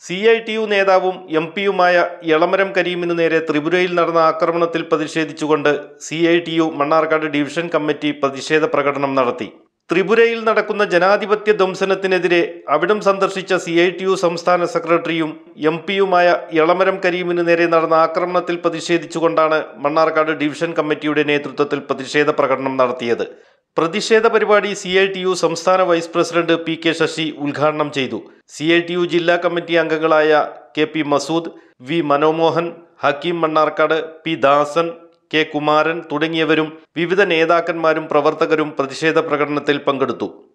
C I T U നേതാവും M പിയുമായ എളമരം കരീമിനു നേരെ ത്രിപുരയിൽ നടന്ന ആക്രമണത്തിൽ പ്രതിഷേധിച്ചുകൊണ്ട് C I T U Mannarkkad division committee പ്രതിഷേധ പ്രകടനം നടത്തി ത്രിപുരയിൽ നടക്കുന്ന ജനാധിപത്യ ധ്വംസനത്തിനെതിരെ അവിടം സന്ദർശിച്ച സി ഐ ടി യു സംസ്ഥാന സെക്രട്ടറിയും എം പിയുമായ എളമരം കരീമിനു നേരെ നടന്ന ആക്രമണത്തിൽ പ്രതിഷേധിച്ചുകൊണ്ടാണ് മണ്ണാർക്കാട് ഡിവിഷൻ കമ്മിറ്റിയുടെ നേതൃത്വത്തിൽ പ്രതിഷേധ പ്രകടനം നടത്തിയത് പ്രതിഷേധ പരിപാടി സി ഐ ടി യു സംസ്ഥാന vice president P K Sasi ഉദ്ഘാടനം ചെയ്തു സി ഐ ടി യു ജില്ലാ കമ്മിറ്റി അംഗങ്ങളായ K P Masood V Manomohan Hakkim Mannarkkad P Dasan K Kumaran തുടങ്ങിയവരും വിവിധ നേതാക്കന്മാരും പ്രവർത്തകരും പ്രതിഷേധ പ്രകടനത്തിൽ പങ്കെടുത്തു